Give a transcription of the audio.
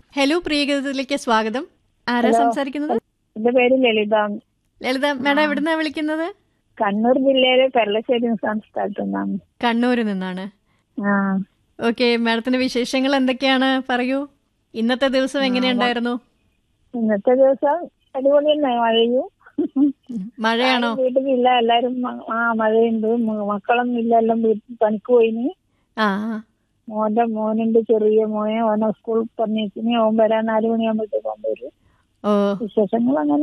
Hello പ്രിയഗതത്തിലേക്ക് സ്വാഗതം ആരാ hello. സംസാരിക്കുന്നത് എന്റെ പേര് ലളിത ലളിത മാഡം എവിടുന്നാ വിളിക്കുന്നത് കണ്ണൂർ ജില്ലയിലെ പെരളശ്ശേരി സ്ഥലത്തു നിന്നാണ് കണ്ണൂരിൽ നിന്നാണ് ആ ഓക്കെ മാഡത്തിന്റെ വിശേഷങ്ങൾ എന്തൊക്കെയാണ് പറയൂ ഇന്നത്തെ ദിവസം എങ്ങനെയുണ്ടായിരുന്നു ഇന്നത്തെ ദിവസം അടിപൊളി തന്നെ മഴയും മഴയാണോ വീട്ടിലില്ല എല്ലാരും മ- ആ മഴയുണ്ട് മ- മക്കളൊന്നും ഇല്ല എല്ലാം വീട്ടിൽ പണിക്ക് പോയിന് ആ ആ. മോന്റെ മോനുണ്ട് ചെറിയ മോനെ ഓനെ സ്കൂളിൽ പറഞ്ഞേക്കിന് ഓൻ വരാൻ നാല് മണിയാകുമ്പോഴത്തേക്ക് ഓൻ വരും ഓ വിശേഷങ്ങൾ അങ്ങനെ